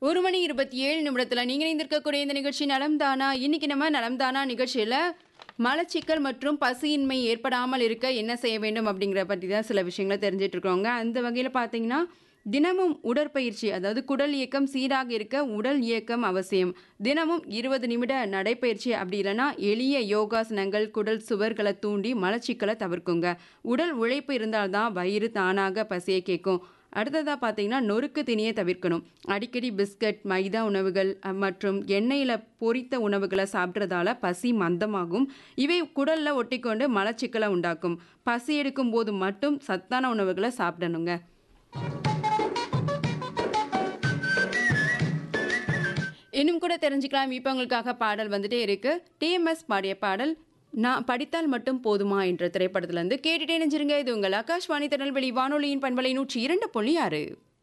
ஒரு மணி இருபத்தி ஏழு நிமிடத்துல நீங்க இணைந்திருக்கக்கூடிய இந்த நிகழ்ச்சி நலம் தானா இன்னைக்கு நம்ம நலம் தானா நிகழ்ச்சியில மலச்சிக்கல் மற்றும் பசியின்மை ஏற்படாமல் இருக்க என்ன செய்ய வேண்டும் அப்படிங்கிற பற்றி தான் சில விஷயங்களை தெரிஞ்சிட்டு இருக்கோங்க அந்த வகையில் பார்த்தீங்கன்னா தினமும் உடற்பயிற்சி அதாவது குடல் இயக்கம் சீராக இருக்க உடல் இயக்கம் அவசியம் தினமும் இருபது நிமிட நடைப்பயிற்சி அப்படி இல்லைன்னா எளிய யோகாசனங்கள் குடல் சுவர்களை தூண்டி மலச்சிக்கலை தவிர்க்குங்க உடல் உழைப்பு இருந்தால்தான் வயிறு தானாக பசியை கேட்கும் அடுத்ததாக பார்த்தீங்கன்னா நொறுக்கு திணியை தவிர்க்கணும் அடிக்கடி பிஸ்கட் மைதா உணவுகள் அஹ், மற்றும் எண்ணெயில் பொரித்த உணவுகளை சாப்பிட்றதால பசி மந்தமாகும் இவை குடலில் ஒட்டிக்கொண்டு மலச்சிக்கலை உண்டாக்கும் பசி எடுக்கும் போது மட்டும் சத்தான உணவுகளை சாப்பிடணுங்க இன்னும் கூட தெரிஞ்சுக்கலாம் இப்போ உங்களுக்காக பாடல் வந்துட்டே இருக்கு டிஎம்எஸ் பாடிய பாடல் நான் படித்தால் மட்டும் போதுமா என்ற திரைப்படத்துல இருந்து கேட்டுட்டே நினைச்சிருங்க இது உங்கள் ஆகாஷ்வாணி திருநெல்வேலி வானொலியின் பண்பலை நூற்றி இரண்டு புள்ளி ஆறு